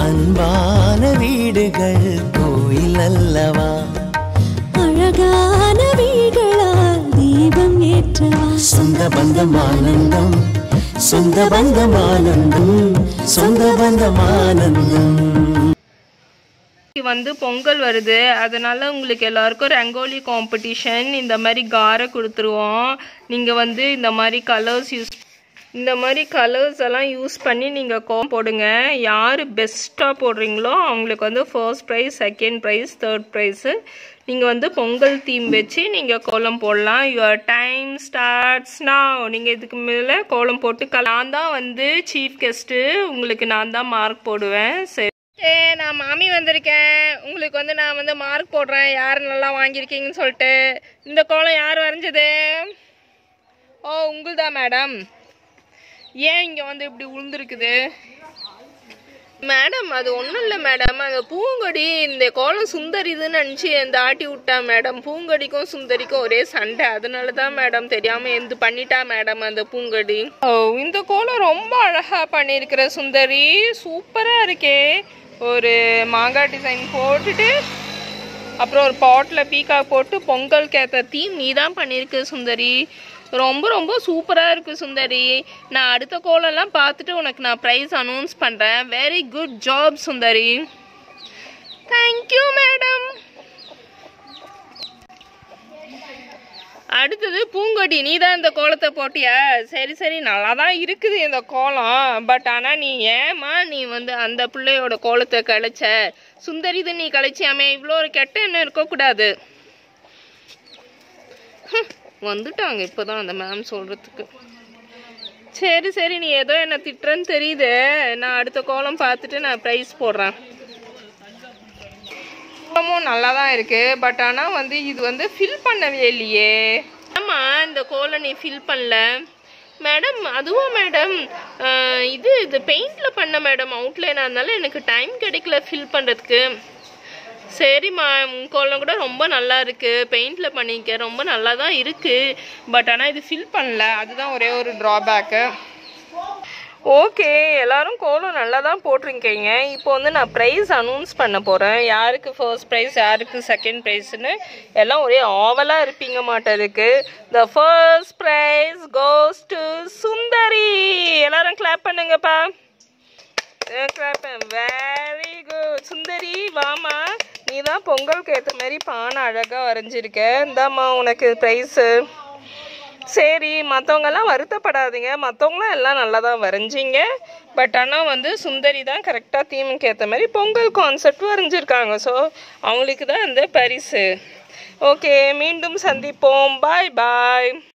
அன்பான வீடுகள் கோயில் அல்லவா அழகான வீடுகளால் தீபம் ஏற்றவா சொந்த பந்தம் ஆனந்தம் சொந்த பந்தம் ஆனந்தம் சொந்த பந்தம் ஆனந்தம் இன்னைக்கு வந்து பொங்கல் வருது அதனால உங்களுக்கு எல்லாருக்கும் ரங்கோலி காம்படிஷன் இந்த மாதிரி காரை கொடுத்துருவோம் நீங்கள் வந்து இந்த மாதிரி கலர்ஸ் யூஸ் இந்த மாதிரி கலர்ஸ் எல்லாம் யூஸ் பண்ணி நீங்கள் கோம் போடுங்க யார் பெஸ்ட்டாக போடுறீங்களோ அவங்களுக்கு வந்து first prize second prize third prize நீங்கள் வந்து பொங்கல் தீம் வச்சு நீங்கள் கோலம் போடலாம் யுவர் டைம் ஸ்டார்ட்ஸ் now நீங்கள் இதுக்கு மேலே கோலம் போட்டு கல- நான் தான் வந்து சீஃப் கெஸ்ட்டு உங்களுக்கு நான் தான் மார்க் போடுவேன் சரி ஏ நான் மாமி வந்திருக்கேன் உங்களுக்கு வந்து நான் வந்து மார்க் போடுறேன் யார் நல்லா வாங்கியிருக்கீங்கன்னு சொல்லிட்டு இந்த கோலம் யார் வரைஞ்சது ஓ உங்களுதா மேடம் ஏன் இங்கே வந்து இப்படி உளுந்துருக்குது மேடம் அது ஒன்றும் இல்லை மேடம் அந்த பூங்கொடி இந்த கோலம் சுந்தரிதுன்னு நினச்சி இந்த ஆட்டி விட்டா மேடம் பூங்கொடிக்கும் சுந்தரிக்கும் ஒரே சண்டை அதனால தான் மேடம் தெரியாமல் எந்த பண்ணிட்டா மேடம் அந்த பூங்கொடி ஓ இந்த கோலம் ரொம்ப அழகாக பண்ணியிருக்கிற சுந்தரி சூப்பராக இருக்கே ஒரு மாங்காய் டிசைன் போட்டுட்டு அப்புறம் ஒரு பாட்டில் பீக்காக் போட்டு பொங்கலுக்கு ஏற்ற தீம் நீ தான் பண்ணியிருக்கு சுந்தரி ரொம்ப ரொம்ப சூப்பராக இருக்குது சுந்தரி நான் அடுத்த கோலம்லாம் பார்த்துட்டு உனக்கு நான் ப்ரைஸ் அனௌன்ஸ் பண்ணுறேன் very good job Sundari thank you madam அடுத்தது பூங்கொடி நீ தான் இந்த கோலத்தை போட்டியா சரி சரி நல்லா தான் இருக்குது இந்த கோலம் பட் ஆனால் நீ ஏமா நீ வந்து அந்த பிள்ளையோட கோலத்தை கழிச்ச சுந்தரிது நீ கழிச்சியாமே இவ்வளோ ஒரு கெட்ட எண்ணம் இருக்கக்கூடாது ஹம், வந்துட்டாங்க இப்போதான் அந்த மேம் சொல்கிறதுக்கு சரி சரி நீ ஏதோ என்ன திட்டுறன்னு தெரியுது நான் அடுத்த கோலம் பார்த்துட்டு நான் ப்ரைஸ் போடுறேன் கோலமும் நல்லா தான் இருக்கு பட் ஆனால் வந்து இது வந்து ஃபில் பண்ணவே இல்லையே ஆமாம் இந்த கோலம் நீ ஃபில் பண்ணல மேடம் அதுவும் மேடம் இது இது பெயிண்டில் பண்ண மேடம் அவுட்லைன் அதனால எனக்கு டைம் கிடைக்கல ஃபில் பண்ணுறதுக்கு சரிம்மா உன் கோலம் கூட ரொம்ப நல்லா இருக்கு பெயிண்டில் பண்ணிக்க ரொம்ப நல்லா தான் இருக்கு பட் ஆனால் இது ஃபில் பண்ணல அதுதான் ஒரே ஒரு ட்ராபேக்கு ஓகே எல்லாரும் கோலம் நல்லா தான் போட்டிருக்கீங்க இப்போ வந்து நான் ப்ரைஸ் அனௌன்ஸ் பண்ண போகிறேன் யாருக்கு ஃபர்ஸ்ட் ப்ரைஸ் யாருக்கு செகண்ட் ப்ரைஸ்னு எல்லாம் ஒரே ஆவலாக இருப்பீங்க மாட்டதுக்கு the first prize goes to Sundari எல்லாரும் கிளாப் பண்ணுங்கப்பா வெரி குட் சுந்தரி வாமா நீ தான் பொங்கலுக்கு ஏற்ற மாதிரி பானை அழகாக வரைஞ்சிருக்க இந்தாம்மா உனக்கு ப்ரைஸு சரி மற்றவங்கெல்லாம் வருத்தப்படாதீங்க மற்றவங்களாம் எல்லாம் நல்லா தான் வரைஞ்சிங்க பட் ஆனால் வந்து சுந்தரி தான் கரெக்டாக தீமுக்கு ஏற்ற மாதிரி பொங்கல் கான்செப்ட் வரைஞ்சிருக்காங்க ஸோ அவங்களுக்கு தான் அந்த பரிசு ஓகே மீண்டும் சந்திப்போம் பாய் பாய்